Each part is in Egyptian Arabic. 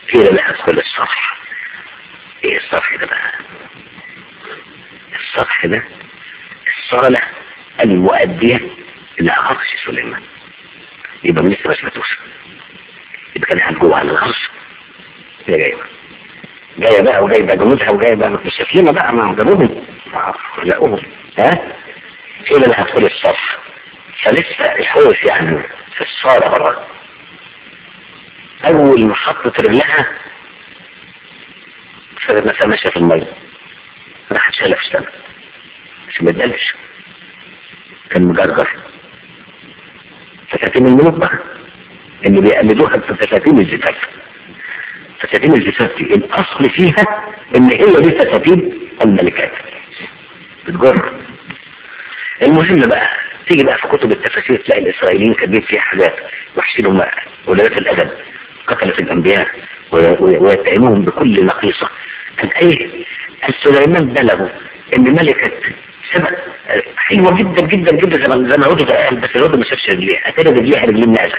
قيل لها ادخل الصرح ايه الصرح ده بقى الصرح ده الصالة المؤدية إلى عرش سليمان يبقى من لسه ما سمعتوش يبقى كان قاعد جوه على العرش هي جايبة جاية بقى وجايبة جنودها وجايبة مش شكلنا بقى مع جنودهم لقوهم ها قيل لها ادخل الصرح فلسه الحوش يعني في الصالة بره أول ما حطت رجلها فلما ماشية في المية راحت شايلة في السماء مش متدلش كان مجرجر فساتين الملوك بقى اللي بيقلدوها في فساتين الزفاف فساتين الزفاف دي الأصل فيها إن هي دي فساتين الملكات بتجر المهم بقى تيجي بقى في كتب التفاسير تلاقي الإسرائيليين كاتبين فيها حاجات وحشين هم ولادات الأدب قتلت الأنبياء ويتهموهم بكل نقيصة كان ايه السليمان بلغوا ان ملكة سبق حلوة جدا جدا جدا زي ما زي ما عودوا قال بس العود ما شافش رجليها اتاري رجليها رجلين نازل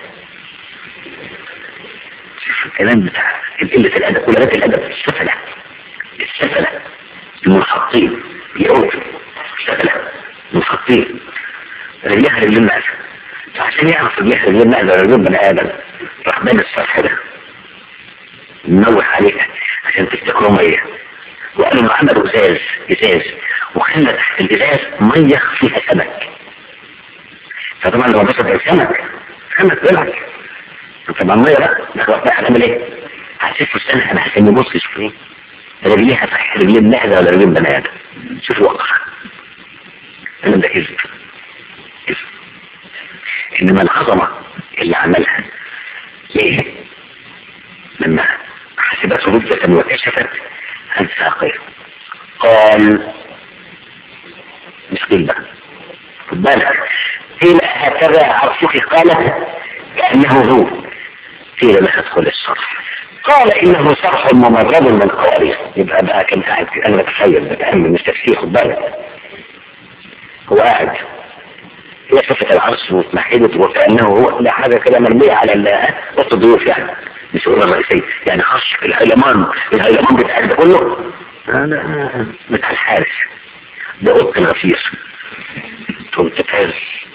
الكلام بتاع قلة الادب ولادات الادب السفلة السفلة المنحطين يعود السفلة المنحطين رجليها رجلين نازل فعشان يعرف رجليها رجلين نازل رجلين بني ادم راح بين السطح ده نوح عليها عشان تفتكروا مية وقالوا انه عملوا ازاز ازاز وخلى تحت الازاز مية فيها سمك فطبعا لو بصت السمك سمك بيلعب طبعا مية بقى نخلص بقى هنعمل ايه؟ هسيب في السنة انا عشان يبص يشوف ايه؟ رجليها صح رجلين نهدة ولا رجلين بني ادم شوف الوقف انا ده كذب كذب انما العظمة اللي عملها ليه؟ لما حسبته رجة وكشفت عن ساقيه قال مش قيل بقى خد بالك قيل هكذا عرشك قالت كأنه هو قيل لا تدخل الصرح قال انه صرح ممرض من قوارير يبقى بقى كان قاعد انا بتخيل بتأمل مش تفسير خد بالك هو قاعد هي صفة العرش واتمحدت وكأنه هو كل حاجة كده مرمية على وسط الضيوف يعني مش الأولى الرئيسية يعني خش الهيلمان الهيلمان بتاع ده كله لا بتاع الحارس ده أوضة الغفير تقوم تفاز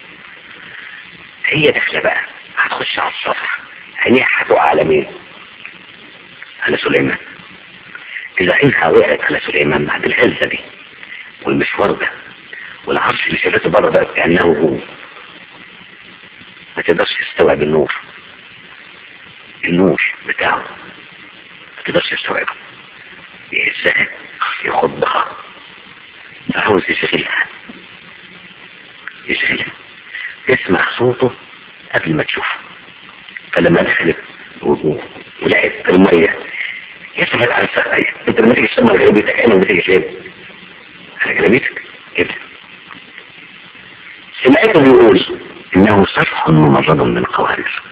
هي داخلة بقى هتخش على السطح عينيها هتقع على مين؟ على سليمان إذا عينها وقعت على سليمان بعد الهزة دي والمشوار ده والعرش اللي شافته بره ده كأنه هو ما تقدرش تستوعب النور النور بتاعه ما تقدرش تستوعبه يهزها يخضها فعاوز يشغلها يشغلها تسمع صوته قبل ما تشوفه فلما دخلت ولقيت المية يسمع عن سقايا انت لما تيجي تسمع جلبيتك انا بتيجي فين على جلبيتك كده سمعته بيقول انه صرح ممرض من قوارير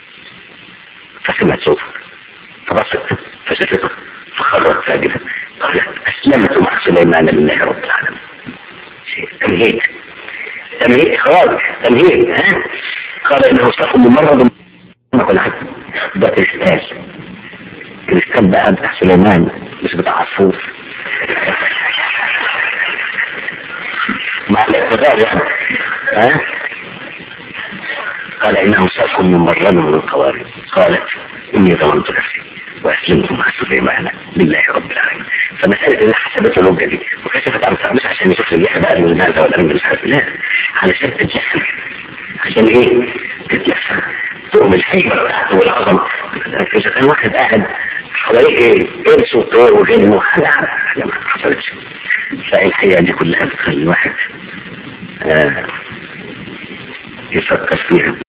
فسمعت صوته فبصت فشافته فخرت ساجدا قالت اسلمت مع سليمان لله رب العالمين تمهيد تمهيد خلاص تمهيد ها قال انه صرح ممرض من قوارير ده كريستال كريستال بقى بتاع سليمان مش بتاع عصفور مع الاعتبار يعني ها قال انه صرف من مرام من القوارب قالت اني ظلمت نفسي واسلمت مع سليمان لله رب العالمين فمسألة ان حسبت الوجه دي وكشفت عن مش عشان يشوف الرياح بقى من هذا ولا من مش عارف لا علشان تتجسم عشان ايه تتجسم تقوم الحكمة والعظمة إذا كان واحد قاعد حواليه ايه قرش وطير وجن وحاجة حاجة ما حصلتش فالحقيقة دي كلها بتخلي الواحد آه يفكر فيها